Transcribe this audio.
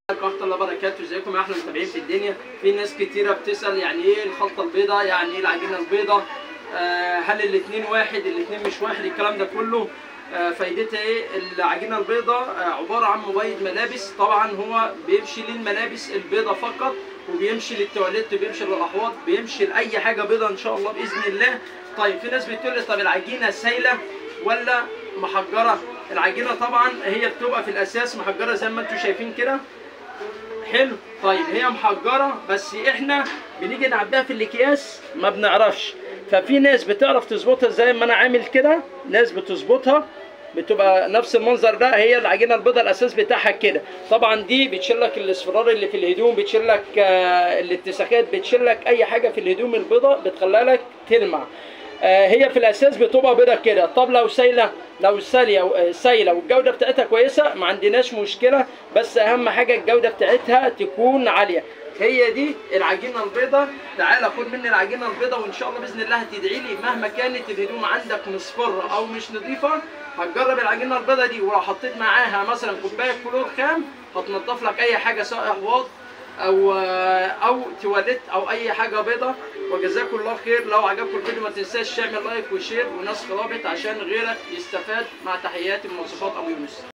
ورحمة الله وبركاته ازيكم يا احلى متابعين في الدنيا في ناس كتيرة بتسأل يعني ايه الخلطة البيضاء يعني ايه العجينة البيضاء آه هل الاتنين واحد الاتنين مش واحد الكلام ده كله آه فايدتها ايه العجينة البيضاء آه عبارة عن مبيض ملابس طبعا هو بيمشي للملابس البيضاء فقط وبيمشي للتواليت بيمشي للاحواض بيمشي لاي حاجة بيضاء ان شاء الله باذن الله طيب في ناس بتقول لي طب العجينة سايلة ولا محجرة العجينة طبعا هي بتبقى في الاساس محجرة زي ما انتم شايفين كده حلو طيب هي محجره بس احنا بنيجي نعبيها في الاكياس ما بنعرفش ففي ناس بتعرف تظبطها زي ما انا عامل كده ناس بتظبطها بتبقى نفس المنظر ده هي العجينه البيضاء الاساس بتاعها كده طبعا دي بتشيل لك الاصفرار اللي في الهدوم بتشيل لك آه، الاتساخات بتشيل لك اي حاجه في الهدوم البيضاء بتخليها لك تلمع آه، هي في الاساس بتبقى بيضه كده طب لو سايله لو ساليه سايله والجوده بتاعتها كويسه ما عندناش مشكله بس اهم حاجه الجوده بتاعتها تكون عاليه هي دي العجينه البيضاء تعالى خد مني العجينه البيضاء وان شاء الله باذن الله هتدعي لي مهما كانت الهدوم عندك مصفره او مش نظيفه هتجرب العجينه البيضاء دي ولو حطيت معاها مثلا كوبايه كلور خام هتنضف لك اي حاجه سواء احواض او او تواليت او اي حاجه بيضة وجزاكم الله خير لو عجبكم الفيديو ما تنساش تعمل لايك وشير وناس رابط عشان غيرك يستفاد مع تحياتي من مواصفات ابو يونس